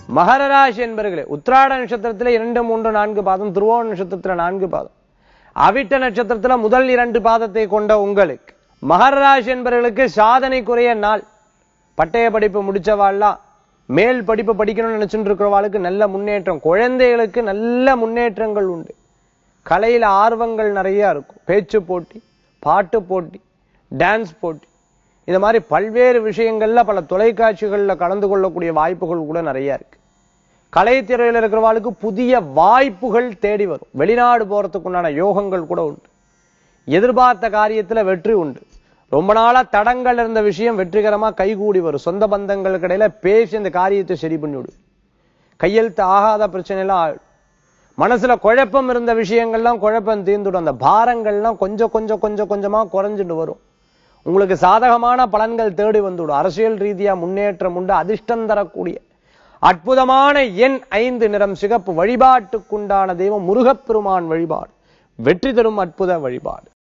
மகர ராசி என்பர்களே உத்திராட நட்சத்திரத்துல இரண்டு மூன்று நான்கு பாதம் திருவோண நட்சத்திரத்துல நான்கு பாதம் அவிட்ட நட்சத்திரத்துல முதல் இரண்டு பாதத்தை கொண்ட உங்களுக்கு மகர ராசி என்பவர்களுக்கு சாதனைக்குரிய நாள் பட்டய படிப்பு முடிச்சவாள்லாம் மேல் படிப்பு படிக்கணும்னு நினைச்சுட்டு இருக்கிறவாளுக்கு நல்ல முன்னேற்றம் குழந்தைகளுக்கு நல்ல முன்னேற்றங்கள் உண்டு கலையில ஆர்வங்கள் நிறைய இருக்கும் பேச்சு போட்டி பாட்டு போட்டி டான்ஸ் போட்டி இந்த மாதிரி பல்வேறு விஷயங்கள்ல பல தொலைக்காட்சிகள்ல கலந்து கொள்ளக்கூடிய வாய்ப்புகள் கூட நிறைய இருக்கு கலைத்துறையில் இருக்கிறவாளுக்கு புதிய வாய்ப்புகள் தேடி வரும் வெளிநாடு போறதுக்குண்டான யோகங்கள் கூட உண்டு எதிர்பார்த்த காரியத்துல வெற்றி உண்டு ரொம்ப நாளா தடங்கள் இருந்த விஷயம் வெற்றிகரமா கைகூடி வரும் சொந்த பந்தங்களுக்கு இடையில பேசி இந்த காரியத்தை சரி பண்ணிவிடும் கையெழுத்து ஆகாத பிரச்சனை எல்லாம் ஆயிடும் மனசுல குழப்பம் இருந்த விஷயங்கள்லாம் குழப்பம் தீர்ந்துடும் அந்த பாரங்கள்லாம் கொஞ்சம் கொஞ்சம் கொஞ்சம் கொஞ்சமா குறைஞ்சிட்டு வரும் உங்களுக்கு சாதகமான பலன்கள் தேடி வந்துவிடும் அரசியல் ரீதியா முன்னேற்றம் உண்டு அதிர்ஷ்டம் தரக்கூடிய அற்புதமான எண் ஐந்து நிறம் சிகப்பு வழிபாட்டுக்குண்டான தெய்வம் முருகப்பெருமான் வழிபாடு வெற்றி தரும் அற்புத வழிபாடு